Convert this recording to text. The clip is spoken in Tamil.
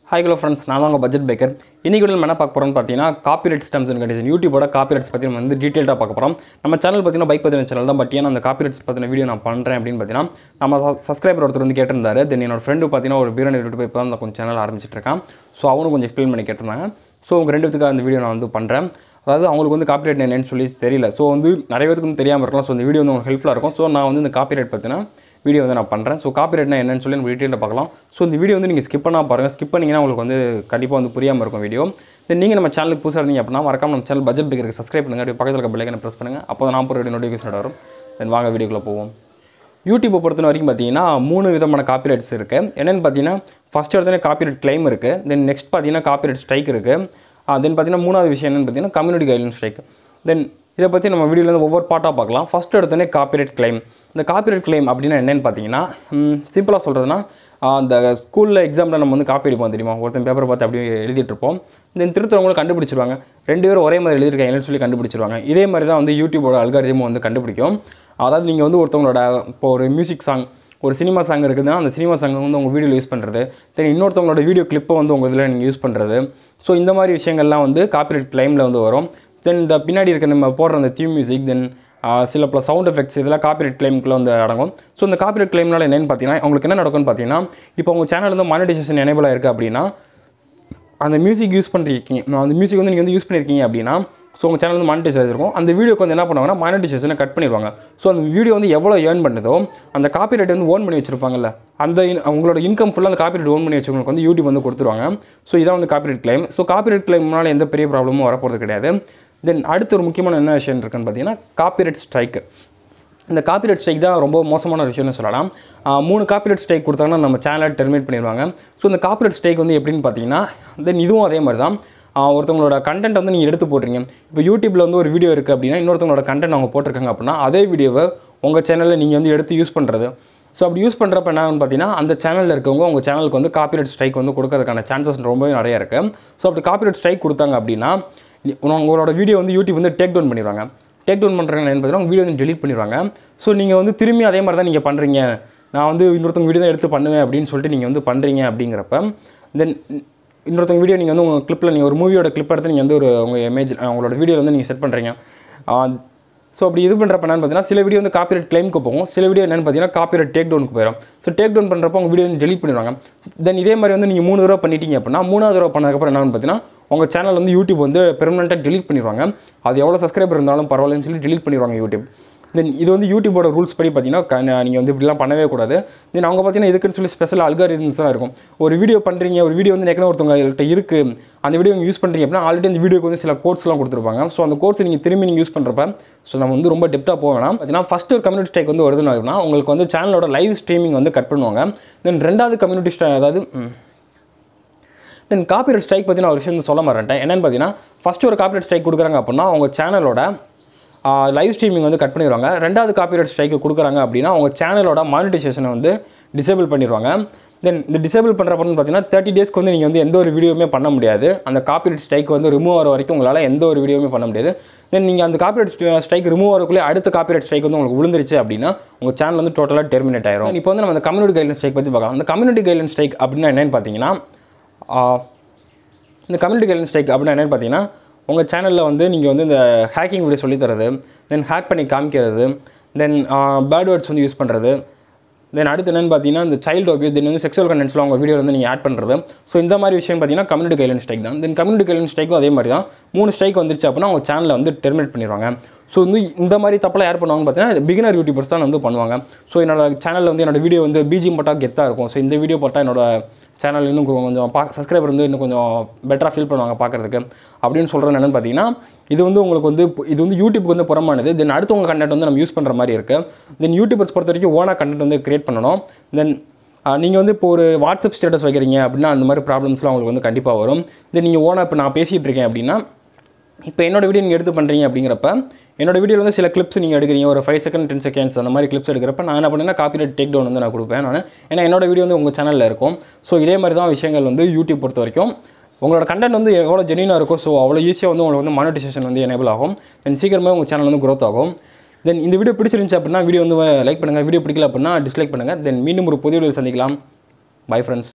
ஹாய் ஹலோ ஃப்ரெண்ட்ஸ் நான் தான் உங்கள் பட்ஜெட் பேக்கர் இன்றைக்கி நம்ம என்ன பார்க்க போகிறோம்னு பார்த்தீங்கன்னா காப்பிரைட் ஸ்டம்ஸ் அண்ட் கண்டிஷன் யூடியூபோட காப்பிரைட்ஸ் பற்றி நம்ம வந்து டீட்டெயிலாக பார்க்க போகிறோம் நம்ம சேனல் பார்த்தீங்கன்னா பைக் பற்றின சேனல் தான் பட் ஏன்னா அந்த காப்பிரைட்ஸ் பற்றின வீடியோ நான் பண்ணுறேன் அப்படின்னு பார்த்தீங்கன்னா நம்ம சப்ஸ்கிரைபர் ஒருத்தர் வந்து கேட்டிருந்தாரு தென் என்னோட ஃப்ரெண்டு பார்த்தீங்கன்னா ஒரு பீரன் யூடியூப் இப்போ தான் கொஞ்சம் சேனல் ஆரம்பிச்சிட்டு இருக்கான் ஸோ அவனும் கொஞ்சம் எக்ஸ்பிளைன் பண்ணி கேட்டிருந்தாங்க ஸோ உங்கள் ரெண்டு பேத்துக்கு அந்த வீடியோ நான் வந்து பண்ணுறேன் அதாவது அவங்களுக்கு வந்து காப்பிரைட் என்னன்னு சொல்லி தெரியல ஸோ வந்து நிறைய பேருக்கு வந்து தெரியாமல் இருக்கலாம் ஸோ இந்த வீடியோ வந்து உங்களுக்கு ஹெல்ப்ஃபுல்லாக இருக்கும் ஸோ நான் வந்து இந்த காப்பிரைட் பற்றின வீடியோ வந்து நான் பண்ணுறேன் ஸோ காப்பிரைட்னா என்னன்னு சொல்லி நம்ம டீட்டெயிலில் பார்க்கலாம் ஸோ இந்த வீடியோ வந்து நீங்கள் ஸ்கிப் பண்ணால் பாருங்கள் ஸ்கிப் பண்ணிங்கன்னா உங்களுக்கு வந்து கண்டிப்பாக வந்து புரியாமல் இருக்கும் வீடியோ தென் நீங்கள் நம்ம சேனலுக்கு புதுசாக இருந்தீங்க அப்படின்னா மறக்காம நம்ம சேனல் பட்ஜெட் பேக்கருக்கு சப்ஸ்கிரைப் பண்ணுங்கள் அப்படியே பக்கத்தில் இருக்க பெல்லைக்கனை ப்ரெஸ் பண்ணுங்கள் அப்போ தான் நான் போகிற நோட்டிஃபிகேஷன் வரும் தென் வாங்க வீடியோக்குள்ளே போவோம் யூடியூப்பை பொறுத்த வரைக்கும் பார்த்தீங்கன்னா மூணு விதமான காப்பிரைட்ஸ் இருக்குது என்னென்னு பார்த்தீங்கன்னா ஃபஸ்ட் எடுத்தோடனே காப்பிரைட் கிளைம் இருக்குது தென் நெக்ஸ்ட் பார்த்தீங்கன்னா காப்பிரைட் ஸ்ட்ரைக் இருக்குது தென் பார்த்தீங்கன்னா மூணாவது விஷயம் என்னென்னு பார்த்தீங்கன்னா கம்யூனிட்டி கைட்லைன் ஸ்ட்ரைக் தென் இதை பற்றி நம்ம வீடியோவில் வந்து ஒவ்வொரு பாட்டாக பார்க்கலாம் ஃபஸ்ட் எடுத்தோடனே காப்பிரைட் கிளைம் இந்த காப்பிரைட் கிளைம் அப்படின்னா என்னென்னு பார்த்தீங்கன்னா சிம்பிளாக சொல்கிறதுனா அந்த ஸ்கூலில் எக்ஸாமில் நம்ம வந்து காப்பி அடிப்போம் தெரியுமா ஒருத்தன் பேப்பரை பார்த்து அப்படியே எழுதிட்டு இருப்போம் தென் திருத்தவங்களும் கண்டுபிடிச்சிருவாங்க ரெண்டு பேரும் ஒரே மாதிரி எழுதியிருக்காங்கன்னு சொல்லி கண்டுபிடிச்சிருவாங்க இதே மாதிரி தான் வந்து யூடியூபோட அல்காரிதமும் வந்து கண்டுபிடிக்கும் அதாவது நீங்கள் வந்து ஒருத்தவங்களோட இப்போ ஒரு மியூசிக் சாங் ஒரு சினிமா சாங் இருக்குதுன்னா அந்த சினிமா சாங் வந்து உங்கள் வீடியோவில் யூஸ் பண்ணுறது தென் இன்னொருத்தவங்களோட வீடியோ கிளிப்பை வந்து உங்கள் இதில் நீங்கள் யூஸ் பண்ணுறது ஸோ இந்த மாதிரி விஷயங்கள்லாம் வந்து காப்பிரைட் கிளைமில் வந்து வரும் தென் இந்த பின்னாடி இருக்க நம்ம போடுற அந்த தீம் மியூசிக் தென் சில பல சவுண்ட் எஃபெக்ட்ஸ் இதெல்லாம் காப்பிரைட் கிளைமுக்குள்ள வந்து அடங்கும் ஸோ இந்த காப்பிரைட் கிளைம்னால என்னென்னு பார்த்தீங்கன்னா உங்களுக்கு என்ன நடக்கும்னு பார்த்தீங்கன்னா இப்போ உங்கள் சேனல் வந்து மானிட்டைசேஷன் எனேபிள் ஆயிருக்கு அப்படின்னா அந்த மியூசிக் யூஸ் பண்ணிருக்கீங்க அந்த மியூசிக் வந்து நீங்கள் வந்து யூஸ் பண்ணியிருக்கீங்க அப்படின்னா ஸோ உங்கள் சேனல் வந்து மானிட்டைஸ் ஆகிருக்கும் அந்த வீடியோக்கு வந்து என்ன பண்ணுவாங்கன்னா மானிட்டைசேஷனை கட் பண்ணிடுவாங்க ஸோ அந்த வீடியோ வந்து எவ்வளோ ஏர்ன் பண்ணுதோ அந்த காப்பிரைட் வந்து ஓன் பண்ணி வச்சிருப்பாங்கல்ல அந்த in- உங்களோட இன்கம் ஃபுல்லாக அந்த காப்பிரைட் ஓன் பண்ணி வச்சவங்களுக்கு வந்து யூடியூப் வந்து கொடுத்துருவாங்க ஸோ இதான் வந்து காப்பிரைட் கிளைம் ஸோ காப்பிரைட் கிளைம்னால எந்த பெரிய ப்ராப்ளமும் வரப்போகிறது கிடையாது தென் அடுத்து ஒரு முக்கியமான என்ன விஷயம் இருக்குன்னு பார்த்தீங்கன்னா காப்பிரைட் ஸ்ட்ரைக் இந்த காப்பிரைட் ஸ்ட்ரைக் தான் ரொம்ப மோசமான ஒரு விஷயம்னு சொல்லலாம் ஆஹ் மூணு காப்பிரைட் ஸ்ட்ரைக் கொடுத்தாங்கன்னா நம்ம சேனலை டெர்மினேட் பண்ணிடுவாங்க ஸோ இந்த காப்பிரைட் ஸ்ட்ரைக் வந்து எப்படின்னு பார்த்தீங்கன்னா தென் இதுவும் அதே மாதிரி தான் ஆஹ் ஒருத்தவங்களோட கண்டென்ட் வந்து நீங்கள் எடுத்து போடுறீங்க இப்போ யூடியூப்பில் வந்து ஒரு வீடியோ இருக்குது அப்படின்னா இன்னொருத்தவங்களோட கண்டென்ட் அவங்க போட்டிருக்காங்க அப்படின்னா அதே வீடியோவை உங்கள் சேனலில் நீங்கள் வந்து எடுத்து யூஸ் பண்ணுறது ஸோ அப்படி யூஸ் பண்ணுறப்ப என்ன ஆகும்னு பார்த்தீங்கன்னா அந்த சேனலில் இருக்கவங்க உங்கள் சேனலுக்கு வந்து காப்பிரைட் ஸ்ட்ரைக் வந்து கொடுக்கறதுக்கான சான்சஸ் ரொம்பவே நிறைய இருக்குது ஸோ அப்படி காப்பிரைட் ஸ்ட்ரைக் கொடுத்தாங்க அப்படின்னா நீ- உங்களோட வீடியோ வந்து யூடியூப் வந்து டேக் டவுன் பண்ணிடுவாங்க டேக் டவுன் பண்ணுறாங்க என்ன பார்த்தீங்கன்னா உங்கள் வீடியோ வந்து delete பண்ணிடுவாங்க ஸோ நீங்கள் வந்து திரும்பி அதே மாதிரி தான் நீங்கள் பண்ணுறீங்க நான் வந்து இன்னொருத்தவங்க வீடியோ தான் எடுத்து பண்ணுவேன் அப்படின்னு சொல்லிட்டு நீங்கள் வந்து பண்ணுறீங்க அப்படிங்கிறப்ப தென் இன்னொருத்தவங்க வீடியோ நீங்கள் வந்து உங்கள் கிளிப்பில் நீங்கள் ஒரு மூவியோட கிளிப் எடுத்து நீங்கள் வந்து ஒரு உங்கள் இமேஜ் உங்களோட வீடியோவில் வந்து நீங்கள் செட் பண்ணுறீங்க ஸோ அப்படி இது பண்ணுறப்ப என்னன்னு பார்த்தீங்கன்னா சில வீடியோ வந்து காப்பிரைட் கிளைமுக்கு போகும் சில வீடியோ என்னன்னு பார்த்தீங்கன்னா காப்பிரைட் டேக் டவுனுக்கு போயிடும் ஸோ டேக் டவுன் பண்ணுறப்ப உங்கள் வீடியோ வந்து delete பண்ணிடுவாங்க தென் இதே மாதிரி வந்து நீங்கள் மூணு தடவை பண்ணிட்டீங்க அப்படின்னா மூணாவது தடவை பண்ணதுக்கப்புறம் என்னன்னு பார்த்தீங்கன்னா உங்கள் சேனல் வந்து யூடியூப் வந்து பெர்மனெண்ட்டாக delete பண்ணிடுவாங்க அது எவ்வளோ சப்ஸ்கிரைபர் இருந்தாலும் பரவாயில்லன்னு சொல்லி delete பண்ணிடுவாங்க யூடியூப் தென் இது வந்து யூடியூபோட ரூல்ஸ் படி பார்த்தீங்கன்னா நீங்கள் வந்து இப்படிலாம் பண்ணவே கூடாது தென் அவங்க பார்த்தீங்கன்னா இதுக்குன்னு சொல்லி ஸ்பெஷல் அல்காரிதம்ஸ்லாம் இருக்கும் ஒரு வீடியோ பண்ணுறீங்க ஒரு வீடியோ வந்து ஏற்கனவே ஒருத்தவங்கள்ட்ட இருக்குது அந்த வீடியோ நீங்கள் யூஸ் பண்ணுறீங்க அப்படின்னா ஆல்ரெடி அந்த வீடியோக்கு வந்து சில கோட்ஸ்லாம் கொடுத்துருப்பாங்க ஸோ அந்த கோர்ஸ் நீங்கள் திரும்பி நீங்கள் யூஸ் பண்ணுறப்ப ஸோ நம்ம வந்து ரொம்ப டெப்த்தாக போக வேணாம் பார்த்தீங்கன்னா ஃபஸ்ட்டு ஒரு கம்யூனிட்டி ஸ்ட்ரைக் வந்து வருதுன்னு அப்படின்னா உங்களுக்கு வந்து சேனலோட லைவ் ஸ்ட்ரீமிங் வந்து கட் பண்ணுவாங்க தென் ரெண்டாவது கம்யூனிட்டி ஸ்ட்ரை அதாவது ம், தென் காப்பிரைட் ஸ்ட்ரைக் பற்றி நான் ஒரு விஷயம் வந்து சொல்ல மாட்டேன் என்னென்னு பார்த்தீங்கன்னா ஃபஸ்ட்டு ஒரு காப்பிரைட் ஸ்ட்ரைக் கொடுக்குறாங்க அப்படின்னா உங்கள் சேனலோட லைவ் ஸ்ட்ரீமிங் வந்து கட் பண்ணிடுவாங்க ரெண்டாவது காப்பிரைட் ஸ்ட்ரைக்கு கொடுக்குறாங்க அப்படின்னா உங்கள் சேனலோட மானிட்டைசேஷனை வந்து டிசேபிள் பண்ணிடுவாங்க தென் இந்த டிசேபிள் பண்ணுறப்பன்னு பார்த்தீங்கன்னா தேர்ட்டி டேஸ்க்கு வந்து நீங்கள் வந்து எந்த ஒரு வீடியோவுமே பண்ண முடியாது அந்த காப்பிரைட் ஸ்ட்ரைக் வந்து ரிமூவ் ஆகிற வரைக்கும் உங்களால் எந்த ஒரு வீடியோவுமே பண்ண முடியாது தென் நீங்கள் அந்த காப்பிரைட் ஸ்ட்ரைக் ரிமூவ் ஆகிறக்குள்ளே அடுத்த காப்பிரைட் ஸ்ட்ரைக் வந்து உங்களுக்கு விழுந்துருச்சு அப்படின்னா உங்கள் சேனல் வந்து டோட்டலாக டெர்மினேட் ஆயிரும் இப்போ வந்து நம்ம அந்த கம்யூனிட்டி கைட்லைன் ஸ்ட்ரைக் பற்றி பார்க்கலாம் அந்த கம்யூனிட்டி கைட்லைன் ஸ்ட்ரைக் அப்படின்னா என்னென்னு பார்த்தீங்கன்னா ஆஹ், இந்த கம்யூனிட்டி கைட்லைன் ஸ்ட்ரைக் அப்படின்னா என்னென்னு பார்த்தீங்கன்னா உங்கள் சேனலில் வந்து நீங்கள் வந்து இந்த ஹேக்கிங் வீடியோ சொல்லித் தரது தென் ஹேக் பண்ணி காமிக்கிறது தென் பேட் வேர்ட்ஸ் வந்து யூஸ் பண்ணுறது தென் அடுத்து என்னென்னு பார்த்தீங்கன்னா இந்த சைல்டு அபியூஸ் தென் வந்து செக்ஷுவல் கண்டென்ட்ஸ்லாம் உங்கள் வீடியோ வந்து நீங்கள் ஆட் பண்ணுறது ஸோ இந்த மாதிரி விஷயம் பார்த்தீங்கன்னா கம்யூனிட்டி கைட்லைன் ஸ்ட்ரைக் தான் தென் கம்யூனிட்டி கைட்லைன் ஸ்ட்ரைக்கும் அதே மாதிரி தான் மூணு ஸ்ட்ரைக் வந்துருச்சு அப்படின்னா உங்கள் சேனலை வந்து டெர்மினேட் பண்ணிடுவாங்க ஸோ வந்து இந்த மாதிரி தப்பெல்லாம் யார் பண்ணுவாங்கன்னு பார்த்தீங்கன்னா பிகினர் யூடியூபர்ஸ் தான் வந்து பண்ணுவாங்க ஸோ என்னோட சேனலில் வந்து என்னோட வீடியோ வந்து பிஜிஎம் போட்டால் கெத்தாக இருக்கும் ஸோ இந்த வீடியோ போட்டால் என்னோட சேனல் இன்னும் கொ- கொஞ்சம் பா சப்ஸ்கிரைபர் வந்து இன்னும் கொஞ்சம் பெட்டராக ஃபீல் பண்ணுவாங்க பார்க்குறதுக்கு அப்படின்னு சொல்கிறது என்னென்னு பார்த்தீங்கன்னா இது வந்து உங்களுக்கு வந்து இப்போ- இது வந்து யூடியூப்க்கு வந்து புறமானது தென் அடுத்தவங்க கண்டென்ட் வந்து நம்ம யூஸ் பண்ணுற மாதிரி இருக்குது தென் யூடியூபர்ஸ் பொறுத்த வரைக்கும் ஓனாக கண்டென்ட் வந்து கிரியேட் பண்ணணும் தென் நீங்கள் வந்து இப்போ ஒரு வாட்ஸ்அப் ஸ்டேட்டஸ் வைக்கிறீங்க அப்படின்னா அந்த மாதிரி ப்ராப்ளம்ஸ்லாம் உங்களுக்கு வந்து கண்டிப்பாக வரும் தென் நீங்கள் ஓனாக இப்போ நான் பேசிகிட்டு இருக்கேன் அப்படின்னா இப்போ என்னோட வீடியோ நீங்கள் எடுத்து பண்ணுறீங்க அப்படிங்கிறப்ப என்னோட வீடியோவில் வந்து சில கிளிப்ஸ் நீங்கள் எடுக்கிறீங்க ஒரு ஃபைவ் செகண்ட் டென் செகண்ட்ஸ் அந்த மாதிரி கிளிப்ஸ் எடுக்கிறப்ப நான் என்ன பண்ணேன்னா காப்பிரைட் டேக் டவுன் வந்து நான் கொடுப்பேன் நான் ஏன்னா என்னோட வீடியோ வந்து உங்கள் சேனலில் இருக்கும் ஸோ இதே மாதிரி தான் விஷயங்கள் வந்து யூடியூப் பொறுத்த வரைக்கும் உங்களோட கண்டென்ட் வந்து எவ்வளோ ஜெனியூனாக இருக்கும் ஸோ அவ்வளோ ஈஸியாக வந்து உங்களுக்கு வந்து மானிட்டைசேஷன் வந்து எனேபிள் ஆகும் தென் சீக்கிரமே உங்கள் சேனல் வந்து growth ஆகும் தென் இந்த வீடியோ பிடிச்சிருந்துச்சு அப்படின்னா வீடியோ வந்து லைக் பண்ணுங்கள் வீடியோ பிடிக்கல அப்படின்னா டிஸ்லைக் பண்ணுங்கள் தென் மீண்டும் ஒரு புதிய வீடியோ சந்திக்கலாம் பை ஃப்ரெண்ட்ஸ்